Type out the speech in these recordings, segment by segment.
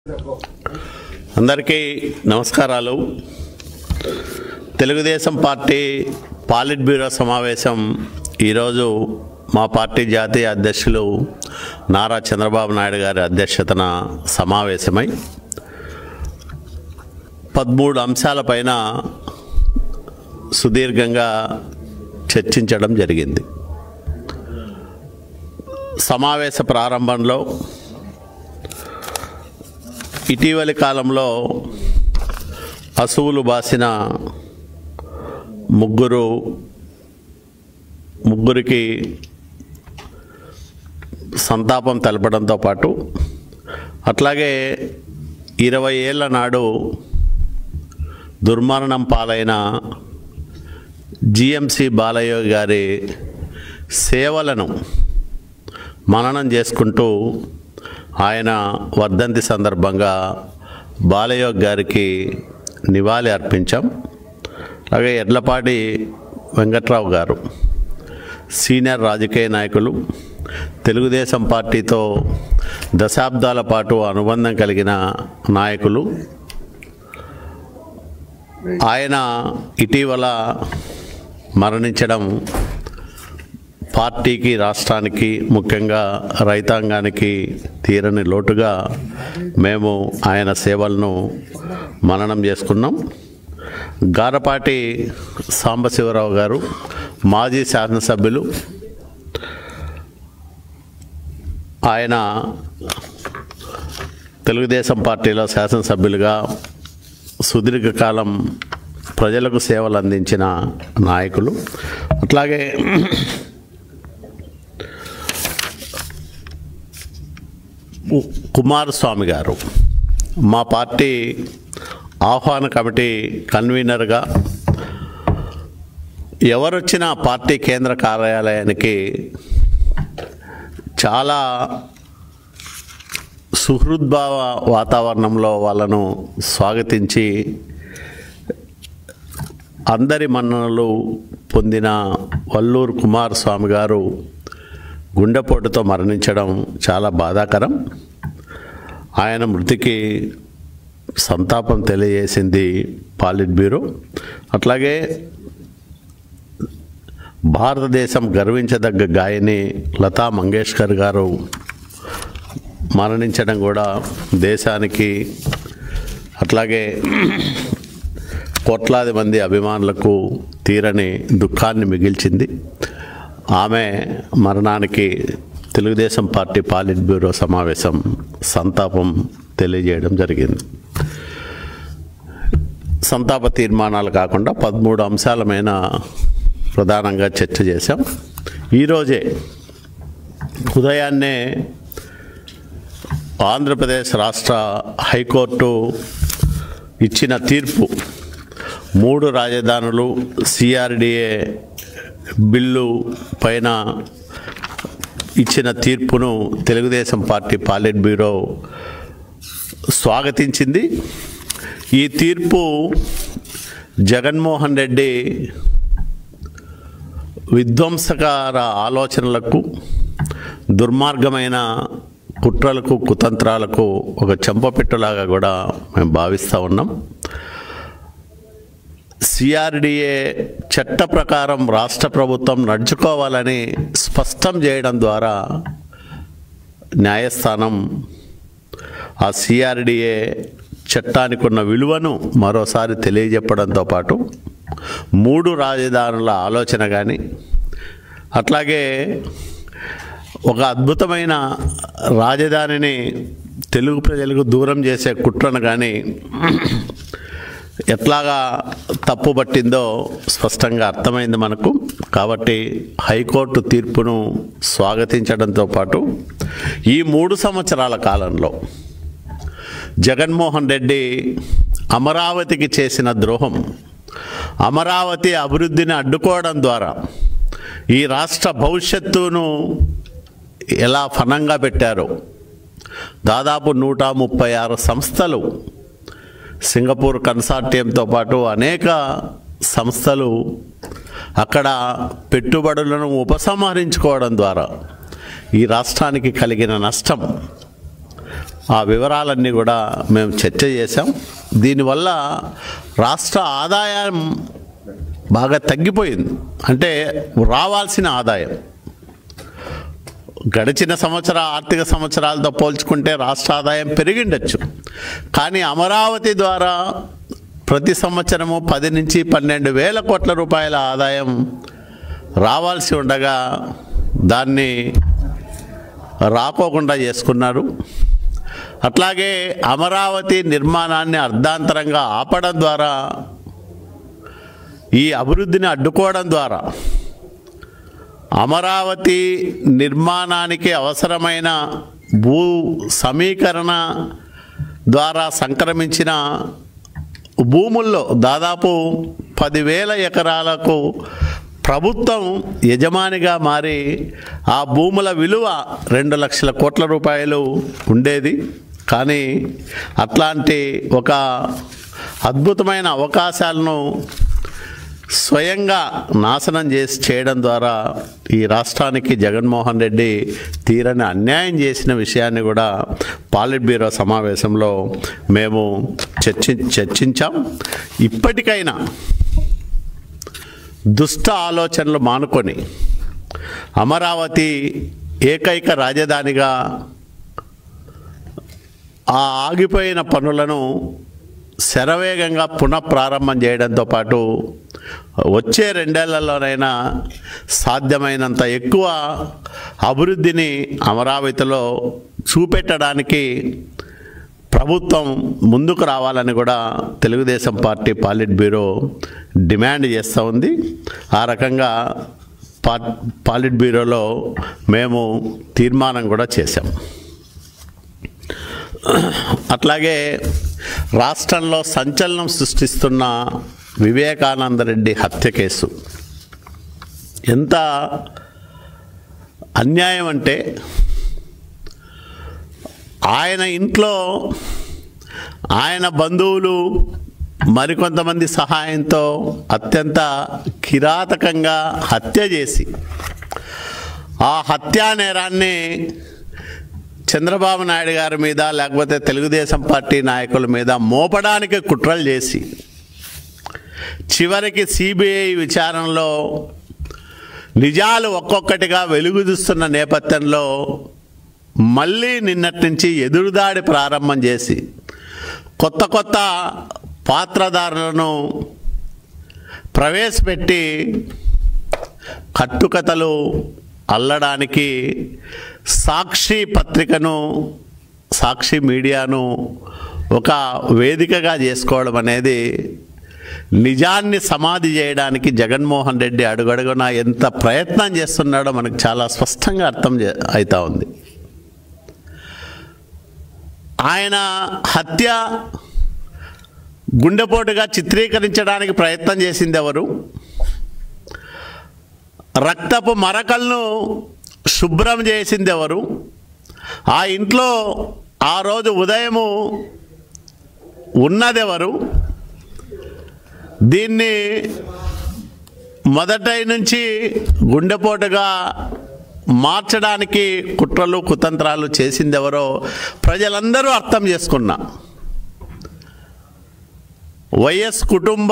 అందరికీ నమస్కారాలు Telugu Desam party polit bureau సమావేశం ఈరోజు మా పార్టీ జాతీయ అధ్యక్షులు నారా చంద్రబాబు నాయుడు గారి అధ్యక్షతన సమావేశమై పదమూడు అంశాలపైన సుదీర్ఘంగా చర్చించడం జరిగింది సమావేశ ప్రారంభంలో ఇటీవలి కాలంలో అసువులు బాసిన ముగ్గురు ముగ్గురికి సంతాపం తెలపడంతో పాటు అట్లాగే ఇరవై ఏళ్ళ నాడు దుర్మరణం పాలైన జిఎంసి బాలయ్య గారి సేవలను మననం చేసుకుంటూ ఆయన వర్ధంతి సందర్భంగా బాలయ్య గారికి నివాళి అర్పించాం అలాగే ఎడ్లపాటి వెంకట్రావు గారు సీనియర్ రాజకీయ నాయకులు తెలుగుదేశం పార్టీతో దశాబ్దాల పాటు అనుబంధం కలిగిన నాయకులు ఆయన ఇటీవల మరణించడం పార్టీకి రాష్ట్రానికి ముఖ్యంగా రైతాంగానికి తీరని లోటుగా మేము ఆయన సేవలను మననం చేసుకున్నాం గారపాటి సాంబశివరావు గారు మాజీ శాసనసభ్యులు ఆయన తెలుగుదేశం పార్టీలో శాసనసభ్యులుగా సుదీర్ఘకాలం ప్రజలకు సేవలు అందించిన నాయకులు అట్లాగే కు- కుమారస్వామి గారు మా పార్టీ ఆహ్వాన కమిటీ కన్వీనర్గా ఎవరొచ్చినా పార్టీ కేంద్ర కార్యాలయానికి చాలా సుహృద్భావ వాతావరణంలో వాళ్ళను స్వాగతించి అందరి మన్ననలు పొందిన వల్లూరు కుమారస్వామి గారు గుండెపోటుతో మరణించడం చాలా బాధాకరం ఆయన మృతికి సంతాపం తెలియజేసింది పాలిట్ బ్యూరో అట్లాగే భారతదేశం గర్వించదగ్గ గాయని లతా మంగేష్కర్ గారు మరణించడం కూడా దేశానికి అట్లాగే కోట్లాది మంది అభిమానులకు తీరని దుఃఖాన్ని మిగిల్చింది ఆమె మరణానికి తెలుగుదేశం పార్టీ పాలిట్ బ్యూరో సమావేశం సంతాపం తెలియజేయడం జరిగింది సంతాప తీర్మానాలు కాకుండా పదమూడు అంశాల మీద ప్రధానంగా చర్చ చేశాం ఈరోజే ఉదయాన్నే ఆంధ్రప్రదేశ్ రాష్ట్ర హైకోర్టు ఇచ్చిన తీర్పు మూడు రాజధానులు సిఆర్డిఏ బిల్లు పైన ఇచ్చిన తీర్పును తెలుగుదేశం పార్టీ పాలిట్ బ్యూరో స్వాగతించింది ఈ తీర్పు జగన్మోహన్ రెడ్డి విధ్వంసకార ఆలోచనలకు దుర్మార్గమైన కుట్రలకు కుతంత్రాలకు ఒక చెంపపెట్టులాగా కూడా మేము భావిస్తూ ఉన్నాం సిఆర్డిఏ చట్ట ప్రకారం రాష్ట్ర ప్రభుత్వం నడుచుకోవాలని స్పష్టం చేయడం ద్వారా న్యాయస్థానం ఆ సిఆర్డిఏ చట్టానికి ఉన్న విలువను మరోసారి తెలియజెప్పడంతో పాటు మూడు రాజధానుల ఆలోచన కానీ అట్లాగే ఒక అద్భుతమైన రాజధానిని తెలుగు ప్రజలకు దూరం చేసే కుట్రను కానీ ఎట్లాగా తప్పు పట్టిందో స్పష్టంగా అర్థమైంది మనకు కాబట్టి హైకోర్టు తీర్పును స్వాగతించడంతో పాటు ఈ మూడు సంవత్సరాల కాలంలో జగన్మోహన్ రెడ్డి అమరావతికి చేసిన ద్రోహం అమరావతి అభివృద్ధిని అడ్డుకోవడం ద్వారా ఈ రాష్ట్ర భవిష్యత్తును ఎలా ఫనంగా పెట్టారో దాదాపు నూట ముప్పై ఆరు సంస్థలు సింగపూర్ కన్సార్టియంతో పాటు అనేక సంస్థలు అక్కడ పెట్టుబడులను ఉపసంహరించుకోవడం ద్వారా ఈ రాష్ట్రానికి కలిగిన నష్టం ఆ వివరాలన్నీ కూడా మేము చర్చ చేశాం దీనివల్ల రాష్ట్ర ఆదాయం బాగా తగ్గిపోయింది అంటే రావాల్సిన ఆదాయం గడిచిన సంవత్సర ఆర్థిక సంవత్సరాలతో పోల్చుకుంటే రాష్ట్ర ఆదాయం పెరిగిండొచ్చు కానీ అమరావతి ద్వారా ప్రతి సంవత్సరము పది నుంచి పన్నెండు వేల కోట్ల రూపాయల ఆదాయం రావాల్సి ఉండగా దాన్ని రాకోకుండా చేసుకున్నారు అట్లాగే అమరావతి నిర్మాణాన్ని అర్ధాంతరంగా ఆపడం ద్వారా ఈ అభివృద్ధిని అడ్డుకోవడం ద్వారా అమరావతి నిర్మాణానికి అవసరమైన భూ సమీకరణ ద్వారా సంక్రమించిన భూముల్లో దాదాపు పదివేల ఎకరాలకు ప్రభుత్వం యజమానిగా మారి ఆ భూముల విలువ రెండు లక్షల కోట్ల రూపాయలు ఉండేది కానీ అట్లాంటి ఒక అద్భుతమైన అవకాశాలను స్వయంగా నాశనం చేసి చేయడం ద్వారా ఈ రాష్ట్రానికి జగన్మోహన్ రెడ్డి తీరని అన్యాయం చేసిన విషయాన్ని కూడా పాలిట్ బ్యూరో సమావేశంలో మేము చర్చి చర్చించాం ఇప్పటికైనా దుష్ట ఆలోచనలు మానుకొని అమరావతి ఏకైక రాజధానిగా ఆ ఆగిపోయిన పనులను శరవేగంగా పునఃప్రారంభం చేయడంతో పాటు వచ్చే రెండేళ్లలోనైనా సాధ్యమైనంత ఎక్కువ అభివృద్ధిని అమరావతిలో చూపెట్టడానికి ప్రభుత్వం ముందుకు రావాలని కూడా Telugu Desam party polit bureau demand చేస్తూ ఉంది ఆ రకంగా పా పాలిట్ బ్యూరోలో మేము తీర్మానం కూడా చేశాం అట్లాగే రాష్ట్రంలో సంచలనం సృష్టిస్తున్న వివేకానందరెడ్డి హత్య కేసు ఎంత అన్యాయం అంటే ఆయన ఇంట్లో ఆయన బంధువులు మరికొంతమంది సహాయంతో అత్యంత కిరాతకంగా హత్య చేసి ఆ హత్యా నేరాన్ని చంద్రబాబు నాయుడు గారి మీద లేకపోతే తెలుగుదేశం పార్టీ నాయకుల మీద మోపడానికి కుట్రలు చేసి చివరికి సిబిఐ విచారణలో నిజాలు ఒక్కొక్కటిగా వెలుగుదుస్తున్న నేపథ్యంలో మళ్ళీ నిన్నటి నుంచి ఎదురుదాడి ప్రారంభం చేసి కొత్త కొత్త పాత్రధారులను ప్రవేశపెట్టి కట్టుకథలు అల్లడానికి సాక్షి పత్రికను సాక్షి మీడియాను ఒక వేదికగా చేసుకోవడం అనేది నిజాన్ని సమాధి చేయడానికి జగన్మోహన్ రెడ్డి అడుగడుగున ఎంత ప్రయత్నం చేస్తున్నాడో మనకు చాలా స్పష్టంగా అర్థం చే అవుతా ఉంది ఆయన హత్య గుండెపోటుగా చిత్రీకరించడానికి ప్రయత్నం చేసింది ఎవరు రక్తపు మరకలను శుభ్రం చేసింది ఎవరు ఆ ఇంట్లో ఆ రోజు ఉదయము ఉన్నదెవరు దీన్ని మొదటి నుంచి గుండెపోటుగా మార్చడానికి కుట్రలు కుతంత్రాలు చేసిందెవరో ప్రజలందరూ అర్థం చేసుకున్నా వైఎస్ కుటుంబ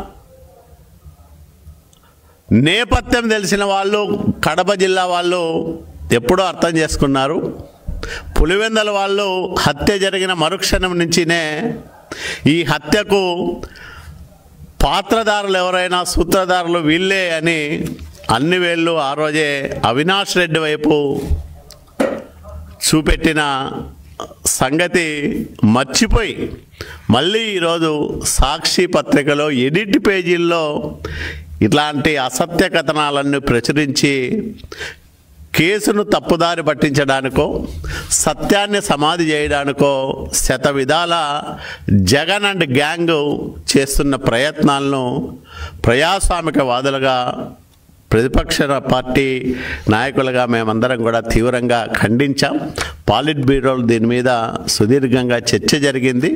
నేపథ్యం తెలిసిన వాళ్ళు కడప జిల్లా వాళ్ళు ఎప్పుడో అర్థం చేసుకున్నారు పులివెందల వాళ్ళు హత్య జరిగిన మరుక్షణం నుంచినే ఈ హత్యకు పాత్రదారులు ఎవరైనా సూత్రధారులు వీళ్ళే అని అన్ని వేళ్ళు ఆ రోజే అవినాష్ రెడ్డి వైపు చూపెట్టిన సంగతి మర్చిపోయి మళ్ళీ ఈరోజు సాక్షి పత్రికలో ఎడిట్ పేజీల్లో ఇట్లాంటి అసత్య కథనాలన్నీ ప్రచురించి కేసును తప్పుదారి పట్టించడానికో సత్యాన్ని సమాధి చేయడానికో శత విధాల జగన్ అండ్ గ్యాంగ్ చేస్తున్న ప్రయత్నాలను ప్రజాస్వామికవాదులుగా ప్రతిపక్ష పార్టీ నాయకులుగా మేమందరం కూడా తీవ్రంగా ఖండించాం పాలిట్ బ్యూరోలు దీని మీద సుదీర్ఘంగా చర్చ జరిగింది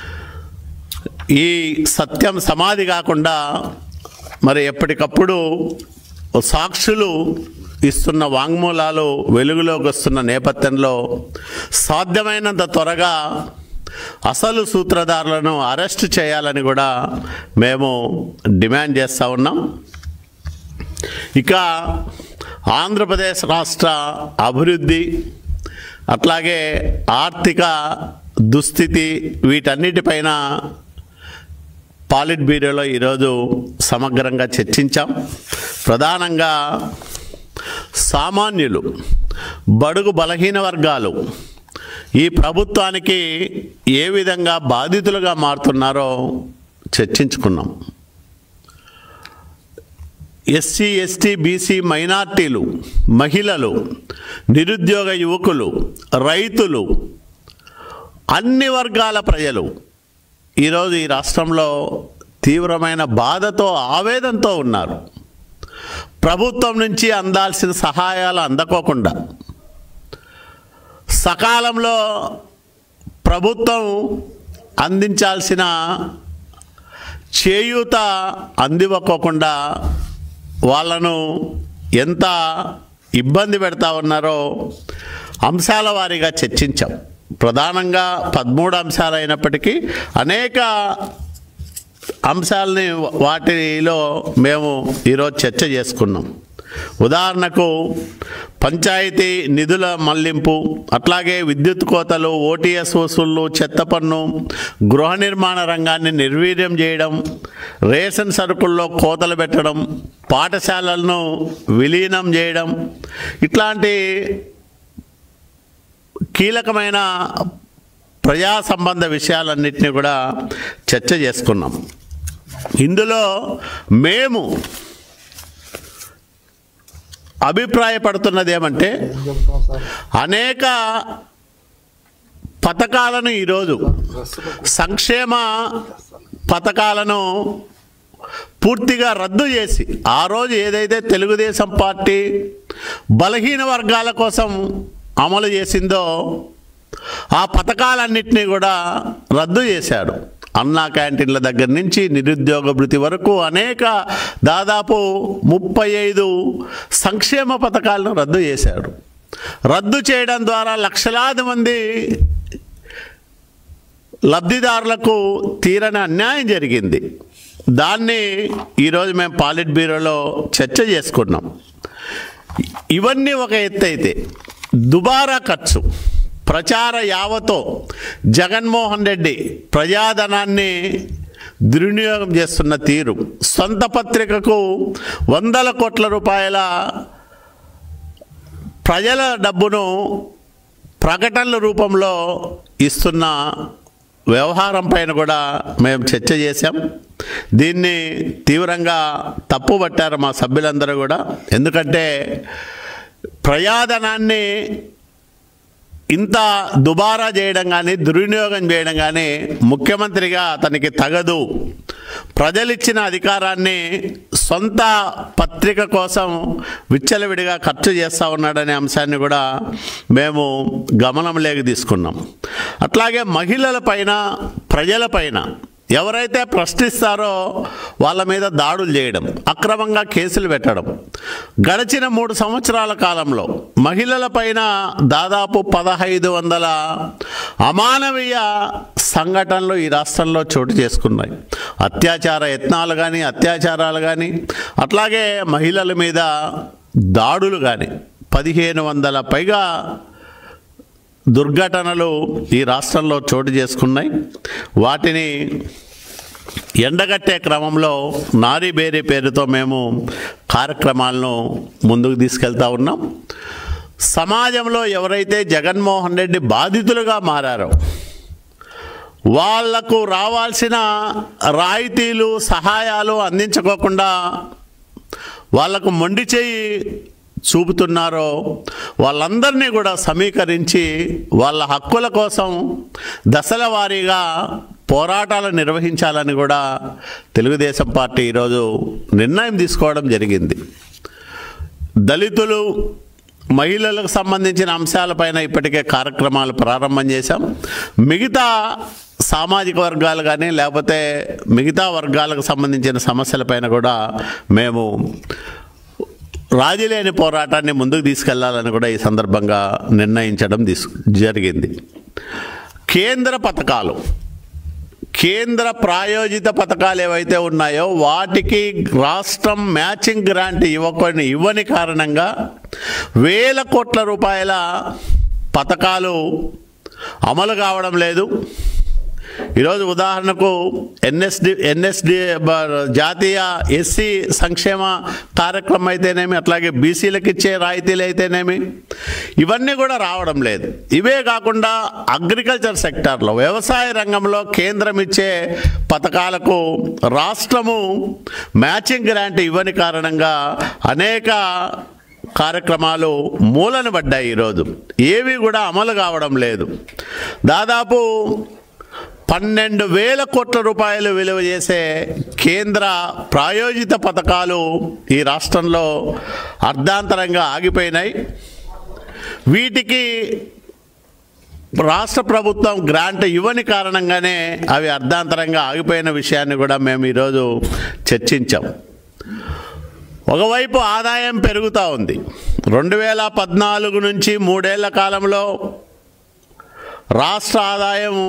ఈ సత్యం సమాధి కాకుండా మరి ఎప్పటికప్పుడు సాక్షులు ఇస్తున్న వాంగ్మూలాలు వెలుగులోకి వస్తున్న నేపథ్యంలో సాధ్యమైనంత త్వరగా అసలు సూత్రధారులను అరెస్ట్ చేయాలని కూడా మేము డిమాండ్ చేస్తూ ఉన్నాం ఇక ఆంధ్రప్రదేశ్ రాష్ట్ర అభివృద్ధి అట్లాగే ఆర్థిక దుస్థితి వీటన్నిటిపైన పాలిట్ బ్యూరోలో ఈరోజు సమగ్రంగా చర్చించాం ప్రధానంగా సామాన్యులు బడుగు బలహీన వర్గాలు ఈ ప్రభుత్వానికి ఏ విధంగా బాధితులుగా మారుతున్నారో చర్చించుకున్నాం ఎస్సీ ఎస్టీ బీసీ మైనార్టీలు మహిళలు నిరుద్యోగ యువకులు రైతులు అన్ని వర్గాల ప్రజలు ఈరోజు ఈ రాష్ట్రంలో తీవ్రమైన బాధతో ఆవేదనతో ఉన్నారు ప్రభుత్వం నుంచి అందాల్సిన సహాయాలు అందకోకుండా సకాలంలో ప్రభుత్వం అందించాల్సిన చేయూత అందివ్వకోకుండా వాళ్ళను ఎంత ఇబ్బంది పెడతా ఉన్నారో అంశాల వారీగా చర్చించాం ప్రధానంగా పదమూడు అంశాలు అయినప్పటికీ అనేక అంశాలని వాటిలో మేము ఈరోజు చర్చ చేసుకున్నాం ఉదాహరణకు పంచాయతీ నిధుల మళ్లింపు అట్లాగే విద్యుత్ కోతలు ఓటీఎస్ వసూళ్లు చెత్త పన్ను గృహ నిర్మాణ రంగాన్ని నిర్వీర్యం చేయడం రేషన్ సరుకుల్లో కోతలు పెట్టడం పాఠశాలలను విలీనం చేయడం ఇట్లాంటి కీలకమైన ప్రజా సంబంధ విషయాలన్నింటినీ కూడా చర్చ చేసుకున్నాం ఇందులో మేము అభిప్రాయపడుతున్నది ఏమంటే అనేక పథకాలను ఈరోజు సంక్షేమ పథకాలను పూర్తిగా రద్దు చేసి ఆ రోజు ఏదైతే తెలుగుదేశం పార్టీ బలహీన వర్గాల కోసం అమలు చేసిందో ఆ పథకాలన్నింటినీ కూడా రద్దు చేశాడు అన్నా క్యాంటీన్ల దగ్గర నుంచి నిరుద్యోగ భృతి వరకు అనేక దాదాపు ముప్పై ఐదు సంక్షేమ పథకాలను రద్దు చేశాడు రద్దు చేయడం ద్వారా లక్షలాది మంది లబ్ధిదారులకు తీరని అన్యాయం జరిగింది దాన్ని ఈరోజు మేము పాలిట్ బ్యూరోలో చర్చ చేసుకున్నాం ఇవన్నీ ఒక ఎత్తు అయితే దుబారా ఖర్చు ప్రచార యావతో జగన్మోహన్ రెడ్డి ప్రజాధనాన్ని దుర్వినియోగం చేస్తున్న తీరు సొంత పత్రికకు వందల కోట్ల రూపాయల ప్రజల డబ్బును ప్రకటనల రూపంలో ఇస్తున్న వ్యవహారం పైన కూడా మేము చర్చ చేశాం దీన్ని తీవ్రంగా తప్పుపట్టారు మా సభ్యులందరూ కూడా ఎందుకంటే ప్రజాధనాన్ని ఇంత దుబారా చేయడం కానీ దుర్వినియోగం చేయడం కానీ ముఖ్యమంత్రిగా అతనికి తగదు ప్రజలిచ్చిన అధికారాన్ని సొంత పత్రిక కోసం విచ్చలవిడిగా ఖర్చు చేస్తూ ఉన్నాడనే అంశాన్ని కూడా మేము గమనంలోకి తీసుకున్నాం అట్లాగే మహిళల పైన ప్రజలపైన ఎవరైతే ప్రశ్నిస్తారో వాళ్ళ మీద దాడులు చేయడం అక్రమంగా కేసులు పెట్టడం గడిచిన మూడు సంవత్సరాల కాలంలో మహిళల పైన దాదాపు పదహైదు వందల అమానవీయ సంఘటనలు ఈ రాష్ట్రంలో చోటు చేసుకున్నాయి అత్యాచార యత్నాలు కానీ అత్యాచారాలు కానీ అట్లాగే మహిళల మీద దాడులు కానీ పదిహేను వందల పైగా దుర్ఘటనలు ఈ రాష్ట్రంలో చోటు చేసుకున్నాయి వాటిని ఎండగట్టే క్రమంలో నారీ బేరీ పేరుతో మేము కార్యక్రమాలను ముందుకు తీసుకెళ్తా ఉన్నాం సమాజంలో ఎవరైతే జగన్మోహన్ రెడ్డి బాధితులుగా మారారో వాళ్లకు రావాల్సిన రాయితీలు సహాయాలు అందించుకోకుండా వాళ్లకు మొండి చేయి చూపుతున్నారో వాళ్ళందరినీ కూడా సమీకరించి వాళ్ళ హక్కుల కోసం దశల వారీగా పోరాటాలు నిర్వహించాలని కూడా తెలుగుదేశం పార్టీ ఈరోజు నిర్ణయం తీసుకోవడం జరిగింది దళితులు మహిళలకు సంబంధించిన అంశాలపైన ఇప్పటికే కార్యక్రమాలు ప్రారంభం చేశాం మిగతా సామాజిక వర్గాలు కానీ లేకపోతే మిగతా వర్గాలకు సంబంధించిన సమస్యలపైన కూడా మేము రాజీలేని పోరాటాన్ని ముందుకు తీసుకెళ్లాలని కూడా ఈ సందర్భంగా నిర్ణయించడం తీసు జరిగింది కేంద్ర పథకాలు కేంద్ర ప్రాయోజిత పథకాలు ఏవైతే ఉన్నాయో వాటికి రాష్ట్రం మ్యాచింగ్ గ్రాంట్ ఇవ్వకొని ఇవ్వని కారణంగా వేల కోట్ల రూపాయల పథకాలు అమలు కావడం లేదు ఈరోజు ఉదాహరణకు ఎన్ఎస్డి ఎన్ఎస్డి బ- జాతీయ ఎస్సీ సంక్షేమ కార్యక్రమం అయితేనేమి అట్లాగే బీసీలకు ఇచ్చే రాయితీలు అయితేనేమి ఇవన్నీ కూడా రావడం లేదు ఇవే కాకుండా అగ్రికల్చర్ సెక్టార్లో వ్యవసాయ రంగంలో కేంద్రం ఇచ్చే పథకాలకు రాష్ట్రము మ్యాచింగ్ గ్రాంట్ ఇవ్వని కారణంగా అనేక కార్యక్రమాలు మూలన పడ్డాయి ఈరోజు ఏవి కూడా అమలు కావడం లేదు దాదాపు పన్నెండు వేల కోట్ల రూపాయలు విలువ చేసే కేంద్ర ప్రాయోజిత పథకాలు ఈ రాష్ట్రంలో అర్ధాంతరంగా ఆగిపోయినాయి వీటికి రాష్ట్ర ప్రభుత్వం గ్రాంట్ ఇవ్వని కారణంగానే అవి అర్ధాంతరంగా ఆగిపోయిన విషయాన్ని కూడా మేము ఈరోజు చర్చించాం ఒకవైపు ఆదాయం పెరుగుతూ ఉంది రెండు వేల పద్నాలుగు నుంచి మూడేళ్ల కాలంలో రాష్ట్ర ఆదాయము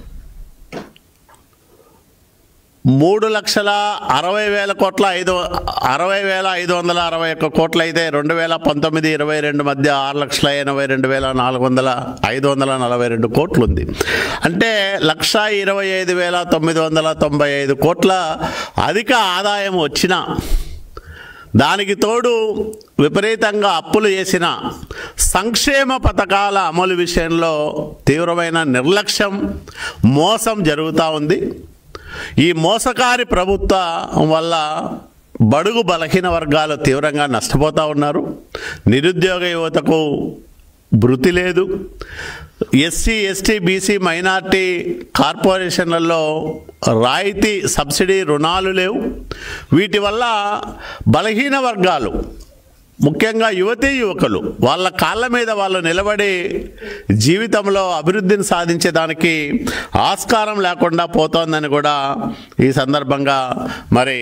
మూడు లక్షల అరవై వేల కోట్ల ఐదు అరవై వేల ఐదు వందల అరవై ఒక్క కోట్లు అయితే రెండు వేల పంతొమ్మిది ఇరవై రెండు మధ్య ఆరు లక్షల ఎనభై రెండు వేల నాలుగు వందల ఐదు వందల నలభై రెండు కోట్లు ఉంది అంటే లక్ష ఇరవై ఐదు వేల తొమ్మిది వందల తొంభై ఐదు కోట్ల అధిక ఆదాయం వచ్చినా దానికి తోడు విపరీతంగా అప్పులు చేసిన సంక్షేమ పథకాల అమలు విషయంలో తీవ్రమైన నిర్లక్ష్యం మోసం జరుగుతూ ఉంది ఈ మోసకారి ప్రభుత్వం వల్ల బడుగు బలహీన వర్గాలు తీవ్రంగా నష్టపోతూ ఉన్నారు నిరుద్యోగ యువతకు భృతి లేదు ఎస్సీ ఎస్టీ బీసీ మైనార్టీ కార్పొరేషన్లలో రాయితీ సబ్సిడీ రుణాలు లేవు వీటి వల్ల బలహీన వర్గాలు ముఖ్యంగా యువతీ యువకులు వాళ్ళ కాళ్ళ మీద వాళ్ళు నిలబడి జీవితంలో అభివృద్ధిని సాధించేదానికి ఆస్కారం లేకుండా పోతోందని కూడా ఈ సందర్భంగా మరి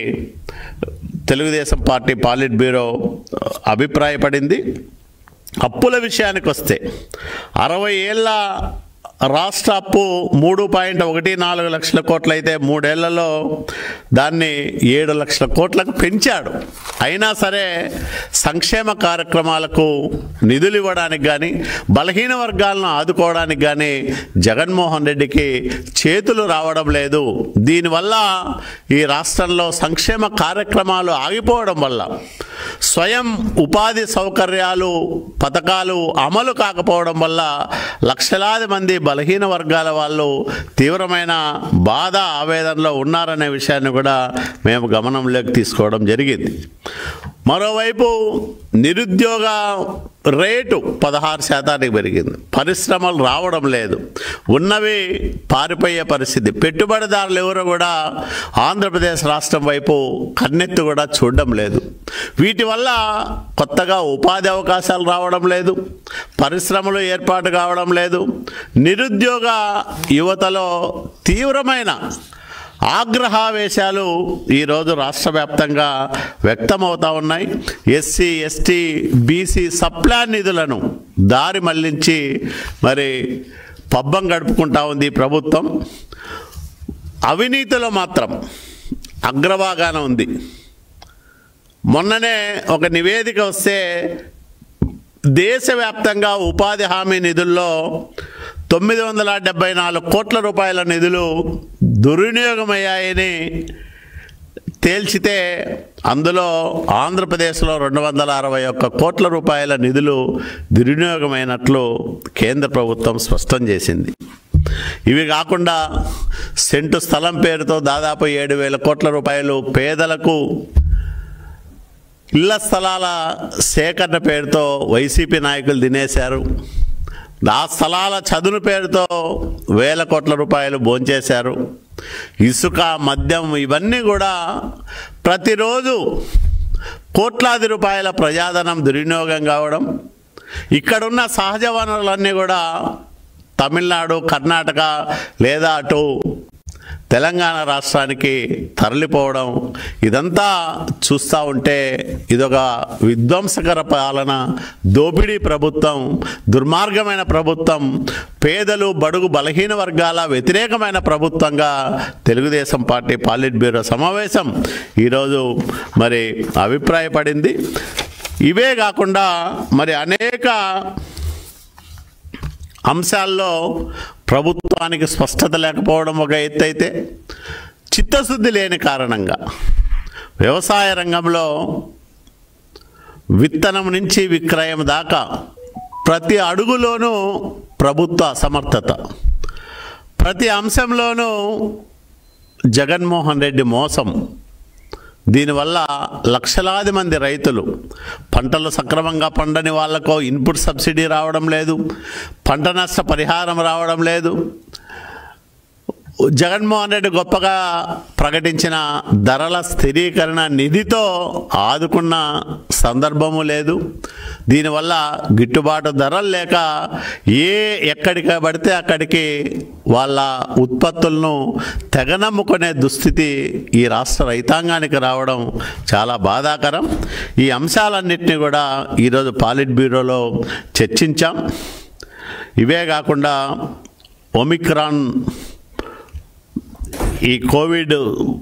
తెలుగుదేశం పార్టీ పాలిట్ బ్యూరో అభిప్రాయపడింది అప్పుల విషయానికి వస్తే అరవై ఏళ్ళ రాష్ట్ర అప్పు మూడు పాయింట్ ఒకటి నాలుగు లక్షల కోట్లు అయితే మూడేళ్లలో దాన్ని ఏడు లక్షల కోట్లకు పెంచాడు అయినా సరే సంక్షేమ కార్యక్రమాలకు నిధులు ఇవ్వడానికి కానీ బలహీన వర్గాలను ఆదుకోవడానికి కానీ జగన్మోహన్ రెడ్డికి చేతులు రావడం లేదు దీనివల్ల ఈ రాష్ట్రంలో సంక్షేమ కార్యక్రమాలు ఆగిపోవడం వల్ల స్వయం ఉపాధి సౌకర్యాలు పథకాలు అమలు కాకపోవడం వల్ల లక్షలాది మంది బలహీన వర్గాల వాళ్ళు తీవ్రమైన బాధ ఆవేదనలో ఉన్నారనే విషయాన్ని కూడా మేము గమనంలోకి తీసుకోవడం జరిగింది మరోవైపు నిరుద్యోగ రేటు పదహారు శాతానికి పెరిగింది పరిశ్రమలు రావడం లేదు ఉన్నవి పారిపోయే పరిస్థితి పెట్టుబడిదారులు ఎవరు కూడా ఆంధ్రప్రదేశ్ రాష్ట్రం వైపు కన్నెత్తి కూడా చూడడం లేదు వీటి వల్ల కొత్తగా ఉపాధి అవకాశాలు రావడం లేదు పరిశ్రమలు ఏర్పాటు కావడం లేదు నిరుద్యోగ యువతలో తీవ్రమైన ఆగ్రహావేశాలు ఈరోజు రాష్ట్ర వ్యాప్తంగా వ్యక్తమవుతా ఉన్నాయి ఎస్సీ ఎస్టీ బీసీ సప్లాన్ నిధులను దారి మళ్లించి మరి పబ్బం గడుపుకుంటా ఉంది ఈ ప్రభుత్వం అవినీతిలో మాత్రం అగ్రభాగాన ఉంది మొన్ననే ఒక నివేదిక వస్తే దేశవ్యాప్తంగా ఉపాధి హామీ నిధుల్లో తొమ్మిది వందల డెబ్బై నాలుగు కోట్ల రూపాయల నిధులు దుర్వినియోగమయ్యాయని తేల్చితే అందులో ఆంధ్రప్రదేశ్లో రెండు వందల అరవై ఒక్క కోట్ల రూపాయల నిధులు దుర్వినియోగమైనట్లు కేంద్ర ప్రభుత్వం స్పష్టం చేసింది ఇవి కాకుండా సెంటు స్థలం పేరుతో దాదాపు ఏడు వేల కోట్ల రూపాయలు పేదలకు ఇళ్ల స్థలాల సేకరణ పేరుతో వైసీపీ నాయకులు తినేశారు ఆ స్థలాల చదును పేరుతో వేల కోట్ల రూపాయలు భోంచేశారు ఇసుక మద్యం ఇవన్నీ కూడా ప్రతిరోజు కోట్లాది రూపాయల ప్రజాధనం దుర్వినియోగం కావడం ఇక్కడున్న సహజ వనరులన్నీ కూడా తమిళనాడు కర్ణాటక లేదా అటు తెలంగాణ రాష్ట్రానికి తరలిపోవడం ఇదంతా చూస్తూ ఉంటే ఇదొక విధ్వంసకర పాలన దోపిడీ ప్రభుత్వం దుర్మార్గమైన ప్రభుత్వం పేదలు బడుగు బలహీన వర్గాల వ్యతిరేకమైన ప్రభుత్వంగా తెలుగుదేశం పార్టీ పాలిట్ బ్యూరో సమావేశం ఈరోజు మరి అభిప్రాయపడింది ఇవే కాకుండా మరి అనేక అంశాల్లో ప్రభుత్వానికి స్పష్టత లేకపోవడం ఒక ఎత్తు అయితే చిత్తశుద్ధి లేని కారణంగా వ్యవసాయ రంగంలో విత్తనం నుంచి విక్రయం దాకా ప్రతి అడుగులోనూ ప్రభుత్వ అసమర్థత ప్రతి అంశంలోనూ జగన్మోహన్ రెడ్డి మోసం దీనివల్ల లక్షలాది మంది రైతులు పంటలు సక్రమంగా పండని వాళ్లకు ఇన్పుట్ సబ్సిడీ రావడం లేదు పంట నష్ట పరిహారం రావడం లేదు జగన్మోహన్ రెడ్డి గొప్పగా ప్రకటించిన ధరల స్థిరీకరణ నిధితో ఆదుకున్న సందర్భము లేదు దీనివల్ల గిట్టుబాటు ధరలు లేక ఏ ఎక్కడికి పడితే అక్కడికి వాళ్ళ ఉత్పత్తులను తెగనమ్ముకునే దుస్థితి ఈ రాష్ట్ర రైతాంగానికి రావడం చాలా బాధాకరం ఈ అంశాలన్నింటినీ కూడా ఈరోజు పాలిట్ బ్యూరోలో చర్చించాం ఇవే కాకుండా ఒమిక్రాన్ ఈ కోవిడ్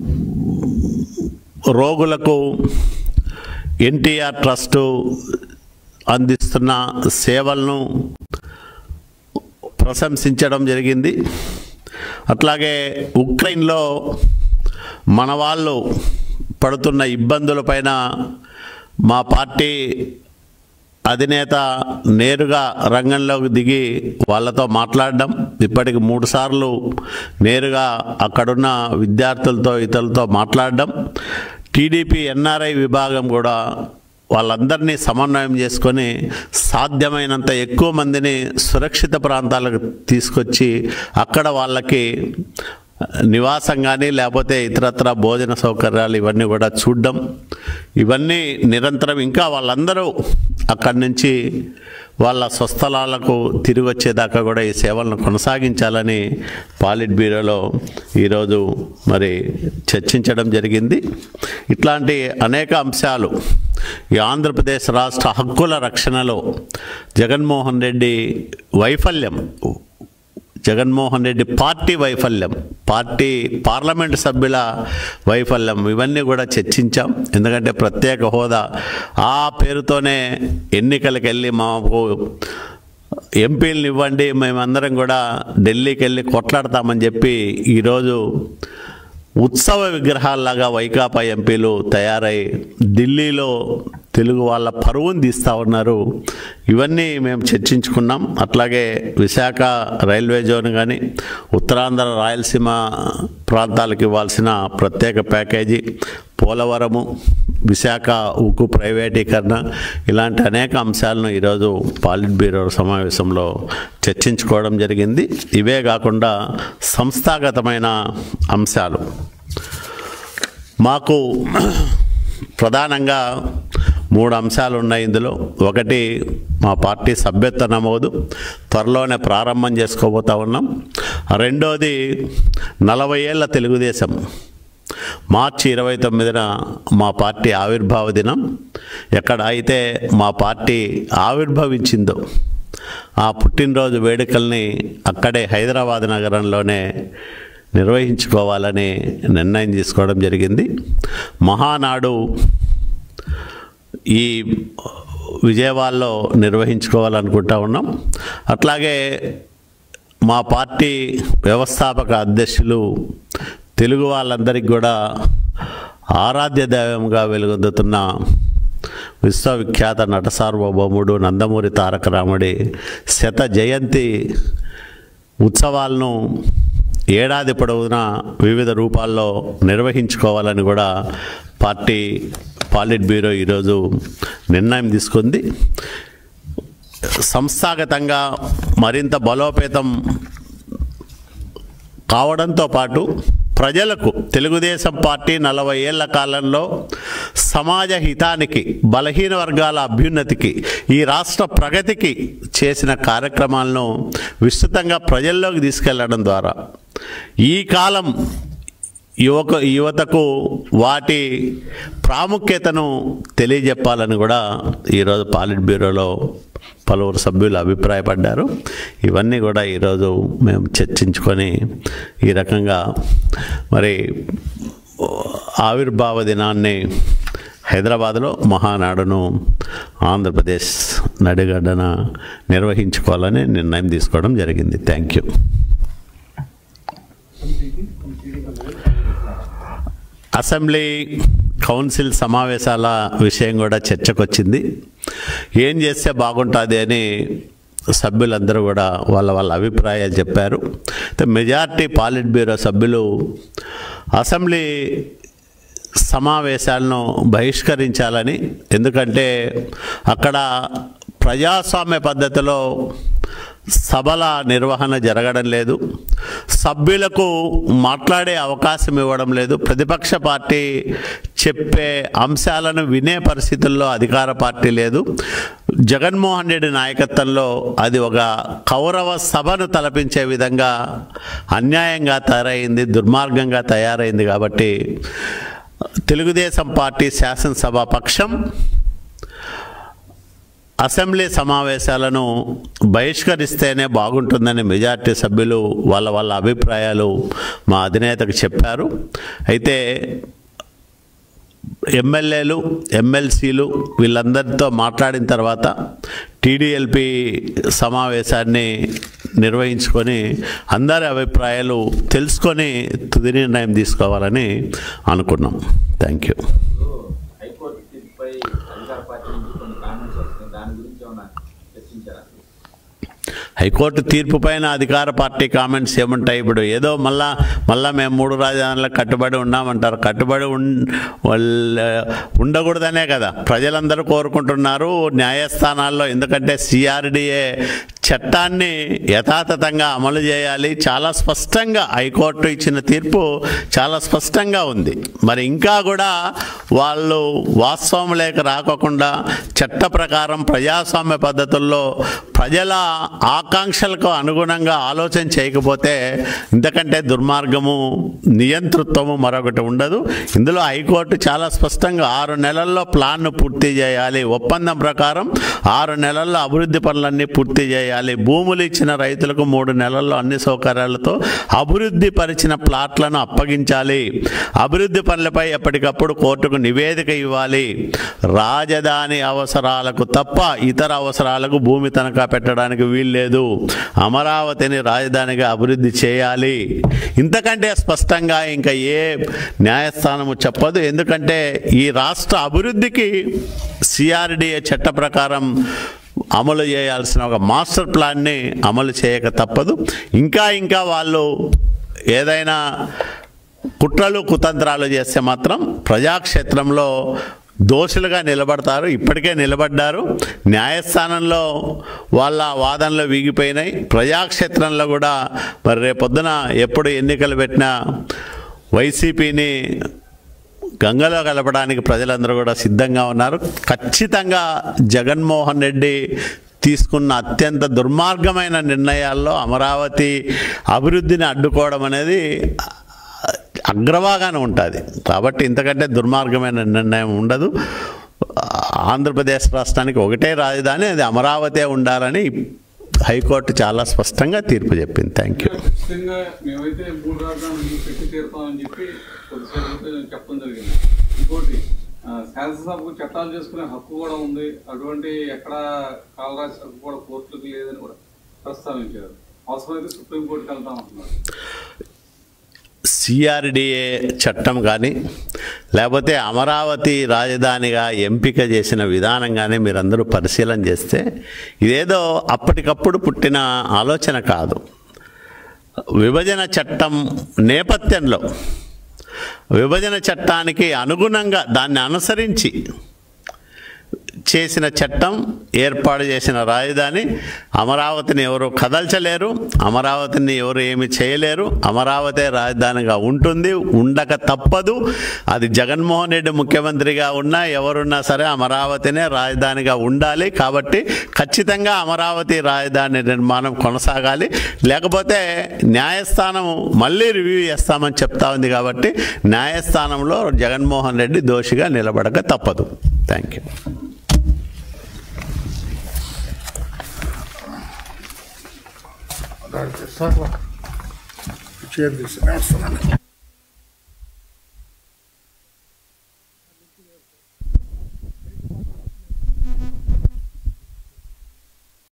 రోగులకు ఎన్టీఆర్ ట్రస్టు అందిస్తున్న సేవలను ప్రశంసించడం జరిగింది అట్లాగే ఉక్రెయిన్లో మన వాళ్ళు పడుతున్న ఇబ్బందులపైన మా పార్టీ అధినేత నేరుగా రంగంలోకి దిగి వాళ్ళతో మాట్లాడడం ఇప్పటికి మూడు సార్లు నేరుగా అక్కడున్న విద్యార్థులతో ఇతరులతో మాట్లాడడం టీడీపీ ఎన్ఆర్ఐ విభాగం కూడా వాళ్ళందరినీ సమన్వయం చేసుకొని సాధ్యమైనంత ఎక్కువ మందిని సురక్షిత ప్రాంతాలకు తీసుకొచ్చి అక్కడ వాళ్ళకి నివాసం కానీ లేకపోతే ఇతరత్ర భోజన సౌకర్యాలు ఇవన్నీ కూడా చూడడం ఇవన్నీ నిరంతరం ఇంకా వాళ్ళందరూ అక్కడి నుంచి వాళ్ళ స్వస్థలాలకు తిరిగి వచ్చేదాకా కూడా ఈ సేవలను కొనసాగించాలని పాలిట్ బ్యూరోలో ఈరోజు మరి చర్చించడం జరిగింది ఇట్లాంటి అనేక అంశాలు ఈ ఆంధ్రప్రదేశ్ రాష్ట్ర హక్కుల రక్షణలో జగన్మోహన్ రెడ్డి వైఫల్యం జగన్మోహన్ రెడ్డి పార్టీ వైఫల్యం పార్టీ పార్లమెంట్ సభ్యుల వైఫల్యం ఇవన్నీ కూడా చర్చించాం ఎందుకంటే ప్రత్యేక హోదా ఆ పేరుతోనే ఎన్నికలకు వెళ్ళి మాకు ఎంపీలను ఇవ్వండి మేమందరం కూడా ఢిల్లీకి వెళ్ళి కొట్లాడతామని చెప్పి ఈరోజు ఉత్సవ విగ్రహాల్లాగా వైకాపా ఎంపీలు తయారై ఢిల్లీలో తెలుగు వాళ్ళ పరువును తీస్తూ ఉన్నారు ఇవన్నీ మేము చర్చించుకున్నాం అట్లాగే విశాఖ రైల్వే జోన్ కానీ ఉత్తరాంధ్ర రాయలసీమ ప్రాంతాలకు ఇవ్వాల్సిన ప్రత్యేక ప్యాకేజీ పోలవరము విశాఖ ఉక్కు ప్రైవేటీకరణ ఇలాంటి అనేక అంశాలను ఈరోజు పాలిట్ బ్యూరో సమావేశంలో చర్చించుకోవడం జరిగింది ఇవే కాకుండా సంస్థాగతమైన అంశాలు మాకు ప్రధానంగా మూడు అంశాలు ఉన్నాయి ఇందులో ఒకటి మా పార్టీ సభ్యత్వ నమోదు త్వరలోనే ప్రారంభం చేసుకోబోతా ఉన్నాం రెండోది నలభై ఏళ్ళ తెలుగుదేశం మార్చి ఇరవై తొమ్మిదిన మా పార్టీ ఆవిర్భావ దినం ఎక్కడ అయితే మా పార్టీ ఆవిర్భవించిందో ఆ పుట్టినరోజు వేడుకల్ని అక్కడే హైదరాబాద్ నగరంలోనే నిర్వహించుకోవాలని నిర్ణయం తీసుకోవడం జరిగింది మహానాడు ఈ విజయవాడలో నిర్వహించుకోవాలనుకుంటా ఉన్నాం అట్లాగే మా పార్టీ వ్యవస్థాపక అధ్యక్షులు తెలుగు వాళ్ళందరికీ కూడా ఆరాధ్య దైవంగా వెలుగొందుతున్న విశ్వవిఖ్యాత నట సార్వభౌముడు నందమూరి తారక రాముడి శత జయంతి ఉత్సవాలను ఏడాది పొడవునా వివిధ రూపాల్లో నిర్వహించుకోవాలని కూడా పార్టీ పాలిట్ బ్యూరో ఈరోజు నిర్ణయం తీసుకుంది సంస్థాగతంగా మరింత బలోపేతం కావడంతో పాటు ప్రజలకు తెలుగుదేశం పార్టీ నలభై ఏళ్ల కాలంలో సమాజ హితానికి బలహీన వర్గాల అభ్యున్నతికి ఈ రాష్ట్ర ప్రగతికి చేసిన కార్యక్రమాలను విస్తృతంగా ప్రజల్లోకి తీసుకెళ్లడం ద్వారా ఈ కాలం యువక యువతకు వాటి ప్రాముఖ్యతను తెలియజెప్పాలని కూడా ఈరోజు పాలిట్ బ్యూరోలో పలువురు సభ్యులు అభిప్రాయపడ్డారు ఇవన్నీ కూడా ఈరోజు మేము చర్చించుకొని ఈ రకంగా మరి ఆవిర్భావ దినాన్ని హైదరాబాద్లో మహానాడును ఆంధ్రప్రదేశ్ నడిగడ్డన నిర్వహించుకోవాలని నిర్ణయం తీసుకోవడం జరిగింది థ్యాంక్ యూ అసెంబ్లీ కౌన్సిల్ సమావేశాల విషయం కూడా చర్చకు వచ్చింది ఏం చేస్తే బాగుంటుంది అని సభ్యులందరూ కూడా వాళ్ళ వాళ్ళ అభిప్రాయాలు చెప్పారు అయితే మెజార్టీ పాలిట్ బ్యూరో సభ్యులు అసెంబ్లీ సమావేశాలను బహిష్కరించాలని ఎందుకంటే అక్కడ ప్రజాస్వామ్య పద్ధతిలో సభల నిర్వహణ జరగడం లేదు సభ్యులకు మాట్లాడే అవకాశం ఇవ్వడం లేదు ప్రతిపక్ష పార్టీ చెప్పే అంశాలను వినే పరిస్థితుల్లో అధికార పార్టీ లేదు జగన్మోహన్ రెడ్డి నాయకత్వంలో అది ఒక కౌరవ సభను తలపించే విధంగా అన్యాయంగా తయారైంది దుర్మార్గంగా తయారైంది కాబట్టి తెలుగుదేశం పార్టీ శాసనసభ పక్షం అసెంబ్లీ సమావేశాలను బహిష్కరిస్తేనే బాగుంటుందని మెజార్టీ సభ్యులు వాళ్ళ వాళ్ళ అభిప్రాయాలు మా అధినేతకు చెప్పారు అయితే ఎమ్మెల్యేలు ఎమ్మెల్సీలు వీళ్ళందరితో మాట్లాడిన తర్వాత టీడీఎల్పీ సమావేశాన్ని నిర్వహించుకొని అందరి అభిప్రాయాలు తెలుసుకొని తుది నిర్ణయం తీసుకోవాలని అనుకున్నాం థ్యాంక్ యూ హైకోర్టు తీర్పుపై అధికార పార్టీ నుంచి కొన్ని కామెంట్స్ వస్తున్నాయి దాని గురించి ఏమైనా చర్చించారా హైకోర్టు తీర్పు పైన అధికార పార్టీ కామెంట్స్ ఏముంటాయి ఇప్పుడు ఏదో మళ్ళా మళ్ళా మేము మూడు రాజధానులకు కట్టుబడి ఉన్నామంటారు కట్టుబడి ఉన్ వాళ్ళ ఉండకూడదనే కదా ప్రజలందరూ కోరుకుంటున్నారు న్యాయస్థానాల్లో ఎందుకంటే సిఆర్డిఏ చట్టాన్ని యథాతథంగా అమలు చేయాలి చాలా స్పష్టంగా హైకోర్టు ఇచ్చిన తీర్పు చాలా స్పష్టంగా ఉంది మరి ఇంకా కూడా వాళ్ళు వాస్తవం లేక రాకోకుండా చట్ట ప్రకారం ప్రజాస్వామ్య పద్ధతుల్లో ప్రజల ఆకాంక్షలకు అనుగుణంగా ఆలోచన చేయకపోతే ఇంతకంటే దుర్మార్గము నియంతృత్వము మరొకటి ఉండదు ఇందులో హైకోర్టు చాలా స్పష్టంగా ఆరు నెలల్లో ప్లాన్ను పూర్తి చేయాలి ఒప్పందం ప్రకారం ఆరు నెలల్లో అభివృద్ధి పనులన్నీ పూర్తి చేయాలి భూములు ఇచ్చిన రైతులకు మూడు నెలల్లో అన్ని సౌకర్యాలతో అభివృద్ధి పరిచిన ప్లాట్లను అప్పగించాలి అభివృద్ధి పనులపై ఎప్పటికప్పుడు కోర్టుకు నివేదిక ఇవ్వాలి రాజధాని అవసరాలకు తప్ప ఇతర అవసరాలకు భూమి తనఖా పెట్టడానికి వీల్లేదు అమరావతిని రాజధానిగా అభివృద్ధి చేయాలి ఇంతకంటే స్పష్టంగా ఇంకా ఏ న్యాయస్థానము చెప్పదు ఎందుకంటే ఈ రాష్ట్ర అభివృద్ధికి సిఆర్డిఏ చట్ట ప్రకారం అమలు చేయాల్సిన ఒక మాస్టర్ ప్లాన్ని అమలు చేయక తప్పదు ఇంకా ఇంకా వాళ్ళు ఏదైనా కుట్రలు కుతంత్రాలు చేస్తే మాత్రం ప్రజాక్షేత్రంలో దోషులుగా నిలబడతారు ఇప్పటికే నిలబడ్డారు న్యాయస్థానంలో వాళ్ళ వాదనలు వీగిపోయినాయి ప్రజాక్షేత్రంలో కూడా మరి రేపొద్దున ఎప్పుడు ఎన్నికలు పెట్టినా వైసీపీని గంగలో కలపడానికి ప్రజలందరూ కూడా సిద్ధంగా ఉన్నారు ఖచ్చితంగా జగన్మోహన్ రెడ్డి తీసుకున్న అత్యంత దుర్మార్గమైన నిర్ణయాల్లో అమరావతి అభివృద్ధిని అడ్డుకోవడం అనేది అగ్రభాగానే ఉంటుంది కాబట్టి ఇంతకంటే దుర్మార్గమైన నిర్ణయం ఉండదు ఆంధ్రప్రదేశ్ రాష్ట్రానికి ఒకటే రాజధాని అది అమరావతే ఉండాలని హైకోర్టు చాలా స్పష్టంగా తీర్పు చెప్పింది థ్యాంక్ యూ ఖచ్చితంగా మేమైతే మూడు రాజధానులు పెట్టి తీరుతామని చెప్పి కొద్దిసేపు క్రితం చెప్పడం జరిగింది ఇంకోటి ఆ, శాసనసభకు చట్టాలు చేసుకునే హక్కు కూడా ఉంది అటువంటి ఎక్కడ కాలరాసి హక్కు కూడా కోర్టులకు లేదని కూడా ప్రస్తావించారు అవసరమైతే సుప్రీంకోర్టుకి వెళ్తామంటున్నారు సిఆర్డిఏ చట్టం కానీ లేకపోతే అమరావతి రాజధానిగా ఎంపిక చేసిన విధానం కానీ మీరందరూ పరిశీలన చేస్తే ఇదేదో అప్పటికప్పుడు పుట్టిన ఆలోచన కాదు విభజన చట్టం నేపథ్యంలో విభజన చట్టానికి అనుగుణంగా దాన్ని అనుసరించి చేసిన చట్టం ఏర్పాటు చేసిన రాజధాని అమరావతిని ఎవరు కదల్చలేరు అమరావతిని ఎవరు ఏమి చేయలేరు అమరావతి రాజధానిగా ఉంటుంది ఉండక తప్పదు అది జగన్మోహన్ రెడ్డి ముఖ్యమంత్రిగా ఉన్నా ఎవరున్నా సరే అమరావతినే రాజధానిగా ఉండాలి కాబట్టి ఖచ్చితంగా అమరావతి రాజధాని నిర్మాణం కొనసాగాలి లేకపోతే న్యాయస్థానం మళ్ళీ రివ్యూ చేస్తామని చెప్తా ఉంది కాబట్టి న్యాయస్థానంలో జగన్మోహన్ రెడ్డి దోషిగా నిలబడక తప్పదు థ్యాంక్ యూ చైర్ తీసుకుని వస్తున్నాను